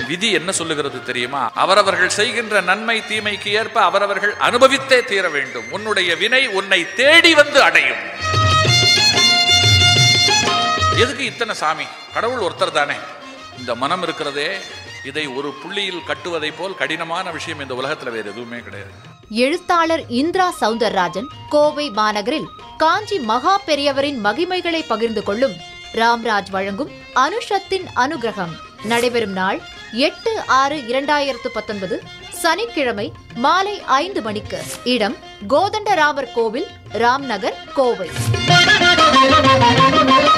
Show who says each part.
Speaker 1: விதி என்ன சொல்லுகிறது தெரியுமா அவரவர்கள் செய்கின்ற நன்மை தீமைக்கு ஏற்ப அவரவர்கள் அனுபவித்தே தீர வேண்டும் உன்னுடைய வினை உன்னை தேடி வந்து அடையும் எதுக்கு இத்தனை சாமி கடவுள் ஒருத்தர் தானே இந்த மனம் இருக்கிறதே இதை ஒரு புள்ளியில் கட்டுவதை போல் கடினமான விஷயம் இந்த உலகத்துல வேற எதுவுமே கிடையாது
Speaker 2: எழுத்தாளர் இந்திரா சவுந்தரராஜன் கோவை மாநகரில் காஞ்சி மகா பெரியவரின் மகிமைகளை பகிர்ந்து கொள்ளும் ராம்ராஜ் வழங்கும் அனுஷத்தின் அனுகிரகம் நடைபெறும் நாள் எட்டு ஆறு இரண்டாயிரத்து பத்தொன்பது சனிக்கிழமை மாலை ஐந்து மணிக்கு இடம் கோதண்டராமர் கோவில் ராம்நகர் கோவை